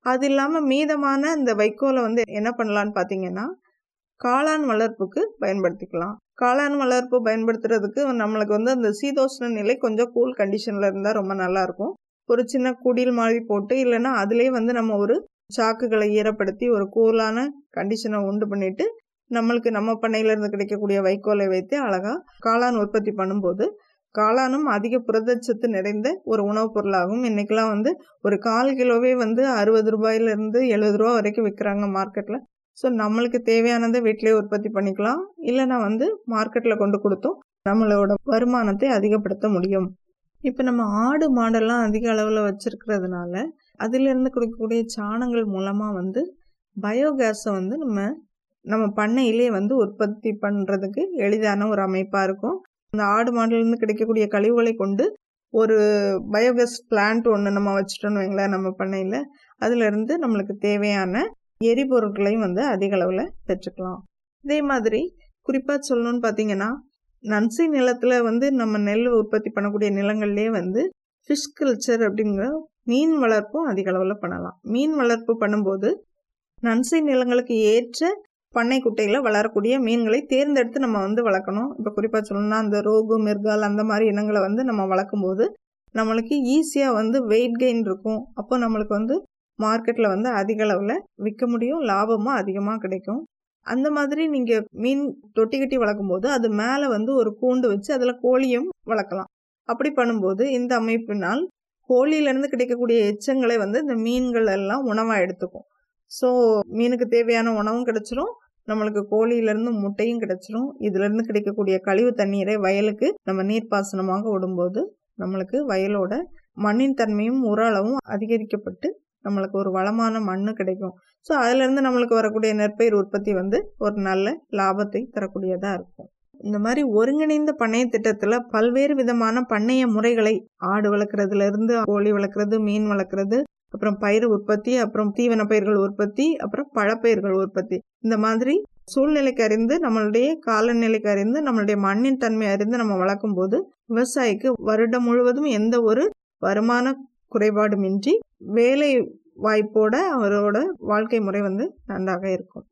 அது இல்லாமல் மீதமான இந்த வைக்கோலை வந்து என்ன பண்ணலான்னு பார்த்தீங்கன்னா காளான் வளர்ப்புக்கு பயன்படுத்திக்கலாம் காளான் வளர்ப்பு பயன்படுத்துறதுக்கு நம்மளுக்கு வந்து அந்த சீதோஷ்ண நிலை கொஞ்சம் கூல் கண்டிஷனில் இருந்தால் ரொம்ப நல்லா இருக்கும் ஒரு சின்ன குடில் மாதிரி போட்டு இல்லைன்னா அதுலேயே வந்து நம்ம ஒரு சாக்குகளை ஈரப்படுத்தி ஒரு கூலான கண்டிஷனை உண்டு பண்ணிட்டு நம்மளுக்கு நம்ம பண்ணையிலேருந்து கிடைக்கக்கூடிய வைக்கோலை வைத்து அழகாக காளான் உற்பத்தி பண்ணும்போது காளானும் அதிக புரதச்சத்து நிறைந்த ஒரு உணவுப் பொருளாகும் இன்றைக்கெலாம் வந்து ஒரு கால் கிலோவே வந்து அறுபது ரூபாயிலேருந்து எழுபது ரூபா வரைக்கும் விற்கிறாங்க மார்க்கெட்டில் ஸோ நம்மளுக்கு தேவையானதை வீட்டிலே உற்பத்தி பண்ணிக்கலாம் இல்லைனா வந்து மார்க்கெட்டில் கொண்டு கொடுத்தோம் நம்மளோட வருமானத்தை அதிகப்படுத்த முடியும் இப்போ நம்ம ஆடு மாடெல்லாம் அதிக அளவில் வச்சுருக்கிறதுனால அதிலிருந்து கொடுக்கக்கூடிய சாணங்கள் மூலமாக வந்து பயோகேஸை வந்து நம்ம நம்ம பண்ணையிலே வந்து உற்பத்தி பண்ணுறதுக்கு எளிதான ஒரு அமைப்பாக இருக்கும் அந்த ஆடு மாடுலேருந்து கிடைக்கக்கூடிய கழிவுகளை கொண்டு ஒரு பயோகேஸ் பிளான்ட் ஒன்று நம்ம வச்சுட்டோன்னு வைங்களேன் நம்ம பண்ணையில் அதுலேருந்து நம்மளுக்கு தேவையான எரிபொருட்களையும் வந்து அதிக அளவில் பெற்றுக்கலாம் இதே மாதிரி குறிப்பாக சொல்லணும்னு பார்த்தீங்கன்னா நன்சி நிலத்தில் வந்து நம்ம நெல் உற்பத்தி பண்ணக்கூடிய நிலங்கள்லேயே வந்து ஃபிஷ் கல்ச்சர் அப்படிங்கிற மீன் வளர்ப்பும் அதிக அளவில் பண்ணலாம் மீன் வளர்ப்பு பண்ணும்போது நன்சை நிலங்களுக்கு ஏற்ற பண்ணை குட்டையில் வளரக்கூடிய மீன்களை தேர்ந்தெடுத்து நம்ம வந்து வளர்க்கணும் இப்போ குறிப்பாக சொல்லணும்னா அந்த ரோகு மிர்கால் அந்த மாதிரி இனங்களை வந்து நம்ம வளர்க்கும் போது நம்மளுக்கு ஈஸியாக வந்து வெயிட் கெயின் இருக்கும் அப்போ நம்மளுக்கு வந்து மார்க்கெட்டில் வந்து அதிக அளவில் விற்க முடியும் லாபமும் அதிகமாக கிடைக்கும் அந்த மாதிரி நீங்கள் மீன் தொட்டி கட்டி வளர்க்கும் போது அது மேலே வந்து ஒரு கூண்டு வச்சு அதில் கோழியும் வளர்க்கலாம் அப்படி பண்ணும்போது இந்த அமைப்பினால் கோழியிலேருந்து கிடைக்கக்கூடிய எச்சங்களை வந்து இந்த மீன்கள் எல்லாம் உணவாக எடுத்துக்கும் ஸோ மீனுக்கு தேவையான உணவும் கிடைச்சிரும் நம்மளுக்கு கோழியிலேருந்து முட்டையும் கிடைச்சிரும் இதுலேருந்து கிடைக்கக்கூடிய கழிவு தண்ணீரை வயலுக்கு நம்ம நீர்ப்பாசனமாக விடும்போது நம்மளுக்கு வயலோட மண்ணின் தன்மையும் உர அளவும் அதிகரிக்கப்பட்டு நம்மளுக்கு ஒரு வளமான மண் கிடைக்கும் ஸோ அதுலேருந்து நம்மளுக்கு வரக்கூடிய நெற்பயிர் உற்பத்தி வந்து ஒரு நல்ல லாபத்தை தரக்கூடியதாக இருக்கும் இந்த மாதிரி ஒருங்கிணைந்த பண்ணைய திட்டத்தில் பல்வேறு விதமான பண்ணைய முறைகளை ஆடு வளர்க்குறதுலேருந்து கோழி வளர்க்குறது மீன் வளர்க்குறது அப்புறம் பயிர் உற்பத்தி அப்புறம் தீவன பயிர்கள் உற்பத்தி அப்புறம் பழப்பயிர்கள் உற்பத்தி இந்த மாதிரி சூழ்நிலைக்கு அறிந்து நம்மளுடைய காலநிலைக்கு அறிந்து நம்மளுடைய மண்ணின் தன்மை அறிந்து நம்ம வளர்க்கும் போது விவசாயிக்கு வருடம் முழுவதும் எந்த ஒரு வருமான குறைபாடுமின்றி வேலை வாய்ப்போட அவரோட வாழ்க்கை முறை வந்து நன்றாக இருக்கும்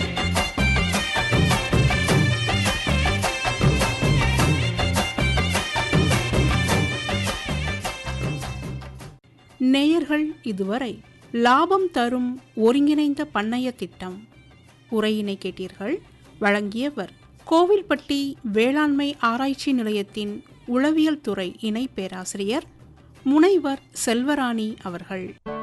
நேயர்கள் இதுவரை லாபம் தரும் ஒருங்கிணைந்த பண்ணைய திட்டம் உரையினை கேட்டீர்கள் வழங்கியவர் கோவில்பட்டி வேளாண்மை ஆராய்ச்சி நிலையத்தின் உளவியல் துறை இணை பேராசிரியர் முனைவர் செல்வராணி அவர்கள்